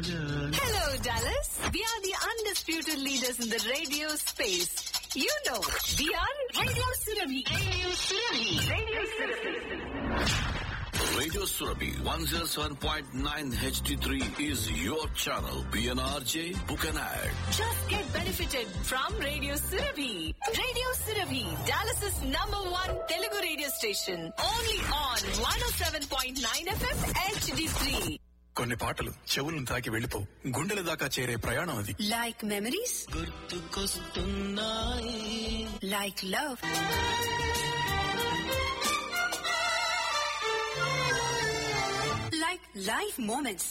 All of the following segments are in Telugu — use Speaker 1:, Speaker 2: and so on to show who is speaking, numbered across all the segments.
Speaker 1: Hello, Dallas. We are the undisputed leaders in the radio space. You know, we are Radio Surabhi. Radio Surabhi. Radio Surabhi.
Speaker 2: Radio Surabhi 107.9 HD3 is your channel. PNRJ, book an ad.
Speaker 1: Just get benefited from Radio Surabhi. Radio Surabhi, Dallas's number one Telugu radio station. Only on 107.9 FM HD3.
Speaker 3: కొన్ని పాటలు చెవులను తాకి వెళ్ళిపోవు గుండెల దాకా చేరే ప్రయాణం అది
Speaker 1: Like memories? Like love? Like life moments.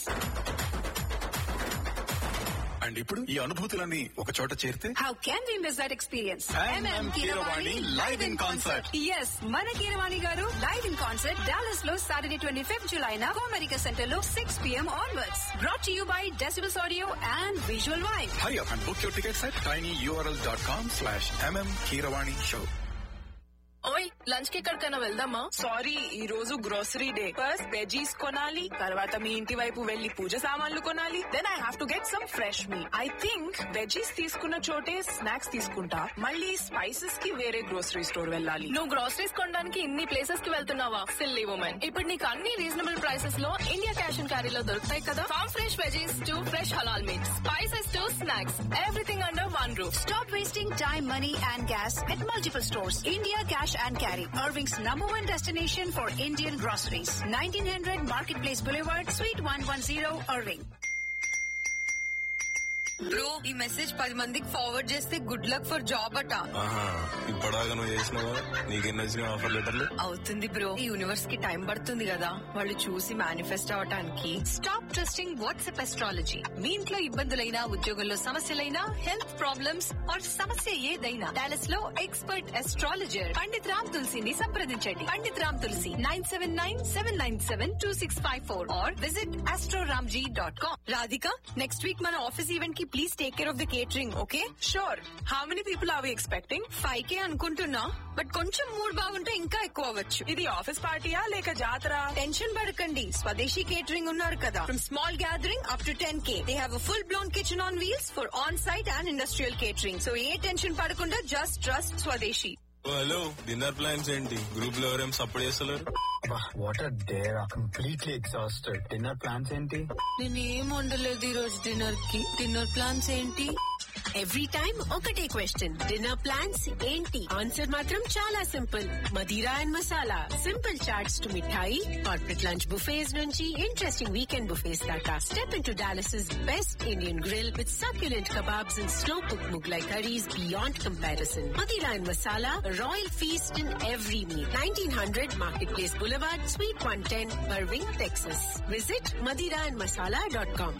Speaker 3: And ఇప్పుడు ఈ అనుభూతులన్నీ ఒక చోట చేరితే
Speaker 1: How can we miss that experience?
Speaker 3: MM Keeravani live in concert.
Speaker 1: Yes మన Keeravani garu live in concert Dallas లో సాటర్డే ట్వంటీ ఫిఫ్త్ జులై నా అమెరికా సెంటర్ లో six PM onwards brought you by decibels audio and visual vibe
Speaker 3: hurry up and book your tickets at tiny URL dot com slash MM Keeravani show
Speaker 4: ఓయ్ లంచ్ కి ఎక్కడికైనా వెళ్దామా సారీ ఈ రోజు గ్రోసరీ డే ఫస్ట్ వెజీస్ కొనాలి తర్వాత మీ ఇంటి వైపు వెళ్లి పూజ సామాన్లు కొనాలి then I have to get some fresh meat I think veggies తీసుకున్న చోటే స్నాక్స్ తీసుకుంటా మళ్ళీ స్పైసెస్ కి వేరే గ్రోసరీ స్టోర్ వెళ్ళాలి నువ్వు గ్రోసరీస్ కొనడానికి ఇన్ని ప్లేసెస్ కి వెళ్తున్నావా సిల్లీ ఉమెన్ ఇప్పుడు నీకు అన్ని రీజనబుల్ ప్రైసెస్ లో ఇండియా క్యాష్ అండ్ క్యారీలో దొరుకుతాయి కదా farm fresh veggies to fresh halal meats spices to snacks everything under one roof
Speaker 1: Stop wasting time, money, and gas at multiple stores. India Cash and Carry, Irving's number one destination for Indian groceries. 1900 Marketplace Boulevard, Suite 110, Irving.
Speaker 5: Bro ఈ మెసేజ్ పది మందికి ఫార్వర్డ్ చేస్తే గుడ్ లక్ ఫర్ జాబ్ అట
Speaker 6: ఆహా ఇప్పటిదాకా నువ్వు చేసినావా నీకెన్ని వచ్చిన ఆఫర్ లెటర్లు
Speaker 5: అవుతుంది బ్రో ఈ యూనివర్స్ కి టైం పడుతుంది కదా వాళ్ళు చూసి మేనిఫెస్ట్ అవటానికి స్టాప్ ట్రస్టింగ్ వాట్సాప్ ఎస్ట్రాలజీ మీ ఇంట్లో ఇబ్బందులైనా ఉద్యోగంలో సమస్యలైనా హెల్త్ ప్రాబ్లమ్స్ ఆర్ సమస్య ఏదైనా డాలస్ లో ఎక్స్పర్ట్ ఎస్ట్రాలజర్ పండిత్ రామ్ తులసిని సంప్రదించండి Pandit Ram Tulasi nine seven nine seven nine seven two six five four or visit astroramji dot com Radhika next week మన ఆఫీస్ ఈవెంట్ కి please take care of the catering okay
Speaker 4: sure how many people are we expecting
Speaker 5: five K అనుకుంటున్నా బట్ కొంచెం మూడ్ బాగుంటే ఇంకా ఎక్కువ అవ్వచ్చు
Speaker 4: ఇది ఆఫీస్ పార్టీయా లేక జాతర
Speaker 5: టెన్షన్ పడకండి స్వదేశీ కేటరింగ్ ఉన్నారు కదా from small gathering up to ten K they have full blown kitchen on wheels for on site and industrial catering so ఏ టెన్షన్ పడకుండా జస్ట్ ట్రస్ట్ స్వదేశీ
Speaker 6: ఓ, హలో డిన్నర్ ప్లాన్స్ ఏంటి గ్రూప్ లో ఎవరేం సపోర్ట్ చేస్తలేరు
Speaker 7: what are there are completely exhausted dinner plans ఏంటి
Speaker 5: నేను ఏం వండలేదు ఈ రోజు డిన్నర్ కి డిన్నర్ ప్లాన్స్ ఏంటి
Speaker 1: ఎవ్రీ టైం ఒకటే క్వశ్చన్ డిన్నర్ ప్లాన్స్ ఏంటి ఆన్సర్ మాత్రం చాలా simple Madira and Masala simple chats to mithai corporate lunch buffets నుంచి ఇంట్రెస్టింగ్ వీకెండ్ బుఫేస్ దాకా step in to Dallas best Indian grill with succulent kebabs and slow cooked Mughlai curries beyond comparison. Madira and Masala, a royal feast in every meal. 1900 Marketplace Boulevard, Suite 110, Irving, Texas. Visit madiraandmasala.com.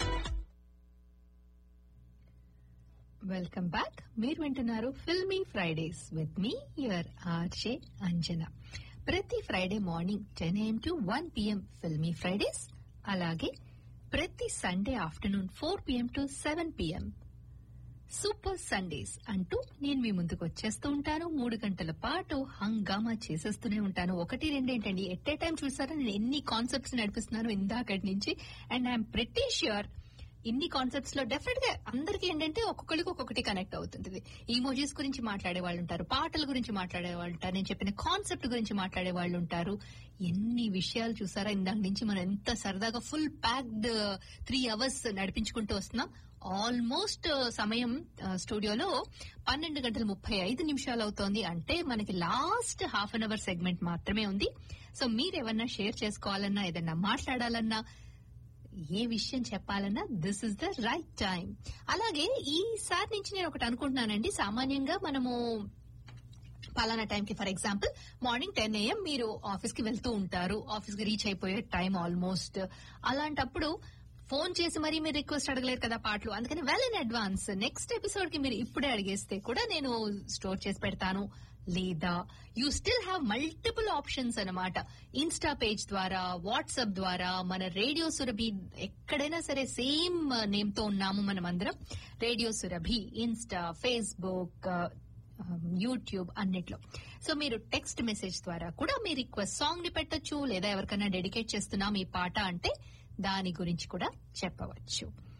Speaker 8: Welcome back మీరు వింటున్నారు filmy Fridays with me your RJ Anjana ప్రతి Friday morning ten AM to one PM filmy Fridays అలాగే ప్రతి Sunday afternoon four PM to seven PM super Sundays అంటూ నేను మీ ముందుకు వచ్చేస్తూ ఉంటాను మూడు గంటల పాటు హంగామా చేసేస్తూనే ఉంటాను ఒకటి రెండు ఏంటండి ఎట్ ఏ టైం చూసారా నేను ఎన్ని కాన్సెప్ట్స్ నడిపిస్తున్నాను ఇందాకటి నుంచి అండ్ ఐఎమ్ ప్రెటీ ష్యూర్ ఇన్ని కాన్సెప్ట్స్ లో డెఫినెట్ గా అందరికి ఏంటంటే ఒక్కొక్కరికి ఒక్కొక్కటి కనెక్ట్ అవుతుంది ఈమోజీస్ గురించి మాట్లాడే వాళ్ళు ఉంటారు పాటల గురించి మాట్లాడే వాళ్ళు ఉంటారు నేను చెప్పిన కాన్సెప్ట్ గురించి మాట్లాడే వాళ్ళు ఉంటారు ఎన్ని విషయాలు చూసారా ఇందాక నుంచి మనం ఎంత సరదాగా ఫుల్ ప్యాక్డ్ త్రీ అవర్స్ నడిపించుకుంటూ వస్తున్నాం ఆల్మోస్ట్ సమయం స్టూడియోలో పన్నెండు గంటల ముప్పై ఐదు నిమిషాలు అవుతోంది అంటే మనకి last half an hour segment మాత్రమే ఉంది సో మీరేమన్నా షేర్ చేసుకోవాలన్నా ఏదన్నా మాట్లాడాలన్నా ఏ విషయం చెప్పాలన్నా this is the right time అలాగే ఈసారి నుంచి నేను ఒకటి అనుకుంటున్నానండి సామాన్యంగా మనము పలానా టైంకి for example morning ten AM మీరు ఆఫీస్ కి వెళ్తూ ఉంటారు ఆఫీస్ కి రీచ్ అయిపోయే టైం ఆల్మోస్ట్ అలాంటప్పుడు ఫోన్ చేసి మరీ మీరు రిక్వెస్ట్ అడగలేరు కదా పాటలు అందుకని well in advance next episode కి మీరు ఇప్పుడే అడిగేస్తే కూడా నేను స్టోర్ చేసి పెడతాను లేదా you still have multiple options అనమాట ఇన్స్టా పేజ్ ద్వారా వాట్సాప్ ద్వారా మన రేడియో సురభి ఎక్కడైనా సరే సేమ్ నేమ్ తో ఉన్నాము మనం అందరం radio Surabhi insta Facebook YouTube అన్నిట్లో సో మీరు టెక్స్ట్ మెసేజ్ ద్వారా కూడా మీ రిక్వెస్ట్ సాంగ్ ని పెట్టొచ్చు లేదా ఎవరికైనా డెడికేట్ చేస్తున్నాం ఈ పాట అంటే దాని గురించి కూడా చెప్పవచ్చు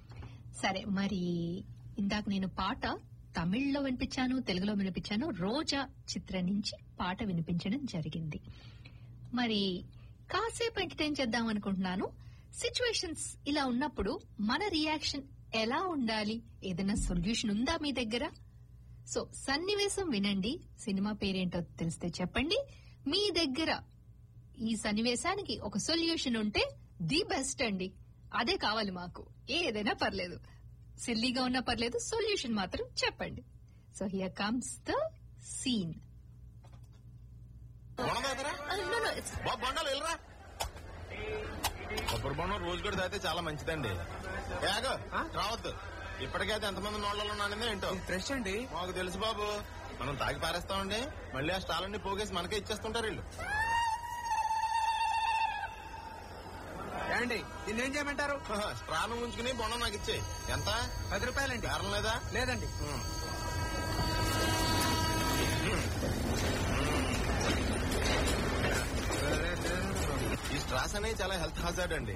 Speaker 8: సరే మరి ఇందాక నేను పాట తమిళ్లో వినిపించాను తెలుగులో వినిపించాను రోజా చిత్రం నుంచి పాట వినిపించడం జరిగింది మరి కాసేపు ఎంటర్టైన్ చేద్దాం అనుకుంటున్నాను సిచ్యువేషన్స్ ఇలా ఉన్నప్పుడు మన రియాక్షన్ ఎలా ఉండాలి ఏదైనా సొల్యూషన్ ఉందా మీ దగ్గర సో సన్నివేశం వినండి సినిమా పేరేంటో తెలిస్తే చెప్పండి మీ దగ్గర ఈ సన్నివేశానికి ఒక సొల్యూషన్ ఉంటే ది బెస్ట్ అండి అదే కావాలి మాకు ఏదైనా పర్లేదు సిల్లీగా ఉన్నా పర్లేదు సొల్యూషన్ మాత్రం చెప్పండి so here comes the scene
Speaker 6: బాబు బొండాలు వెళ్ళరా కొబ్బరి బొండం రోజు కూడా తాగితే చాలా మంచిదండి ఏగో రావద్దు ఇప్పటికైతే ఎంతమంది నోళ్ళలో ఉన్నానని ఏంటో
Speaker 3: ఫ్రెష్ అండి
Speaker 6: మాకు తెలుసు బాబు మనం తాగి పారేస్తామండి మళ్ళీ ఆ స్టాలన్నీ పోగేసి మనకే ఇచ్చేస్తుంటారు వీళ్ళు
Speaker 3: ఏమండి దీన్ని ఏం చేయమంటారు
Speaker 6: స్ట్రాను ఉంచుకుని బొండం నాకు ఇచ్చేయి ఎంత
Speaker 3: పది రూపాయలండి
Speaker 6: బేరం లేదా
Speaker 3: లేదండి
Speaker 6: ఉమ్. ఈ స్ట్రాస్ అనేవి చాలా హెల్త్ హాజార్డ్ అండి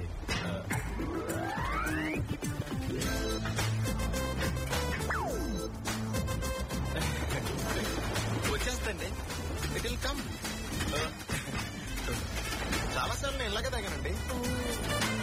Speaker 6: వచ్చేస్తండి ఇట్ విల్ కమ్ చాలా సార్లు నేను ఇలాగే తాగానండి